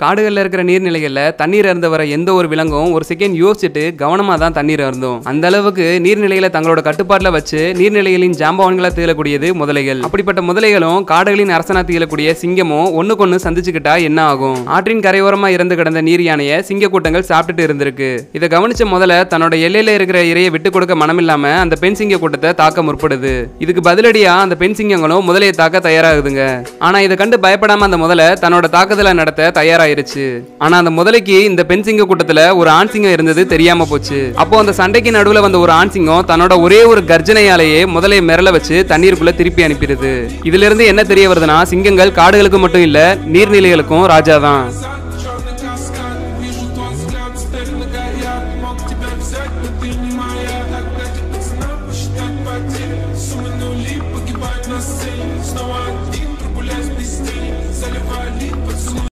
காடுகள்ல இருக்கிற நீர்நிலைகள்ல தண்ணீர் அருந்த வர எந்த ஒரு விலங்கும் ஒரு செகண்ட் யோசிச்சுட்டு கவனமா தான் தண்ணீர் அருந்தும் அந்த அளவுக்கு நீர்நிலைகளை தங்களோட கட்டுப்பாட்டுல வச்சு நீர்நிலைகளின் ஜாம்பவான்களா திகழக்கூடியது முதலைகள் அப்படிப்பட்ட முதலைகளும் காடுகளின் அரசனா திகழக்கூடிய சிங்கமும் ஒண்ணுக்கொண்ணு சந்திச்சுக்கிட்டா என்ன ஆகும் ஆற்றின் கரையோரமா இறந்து கிடந்த நீர் யானையை சிங்க கூட்டங்கள் சாப்பிட்டுட்டு இருந்திருக்கு இதை கவனிச்ச முதல்ல தன்னோட எல்லையில இருக்கிற இரையை விட்டு கொடுக்க மனமில்லாம அந்த பெண் சிங்க கூட்டத்தை தாக்க முற்படுது இதுக்கு பதிலடியா அந்த பெண் சிங்கங்களும் முதலையை தாக்க தயாராகுதுங்க ஆனா இதை கண்டு பயப்படாம அந்த முதலை தன்னோட தாக்குதலை நடத்த தயாராயிருச்சு ஆனா அந்த முதலைக்கு இந்த பெண் சிங்க கூட்டத்துல ஒரு ஆண் சிங்கம் இருந்தது தெரியாம போச்சு அப்போ அந்த சண்டைக்கு நடுவுல வந்த ஒரு ஆண் சிங்கம் தன்னோட ஒரே ஒரு கர்ஜனையாலேயே முதலையை மிரள வச்சு தண்ணீருக்குள்ள திருப்பி அனுப்பிடுது இதுல இருந்து என்ன தெரிய வருதுன்னா சிங்கங்கள் காடுகளுக்கு மட்டும் இல்ல நீர்நிலைகளுக்கும் ராஜாதான்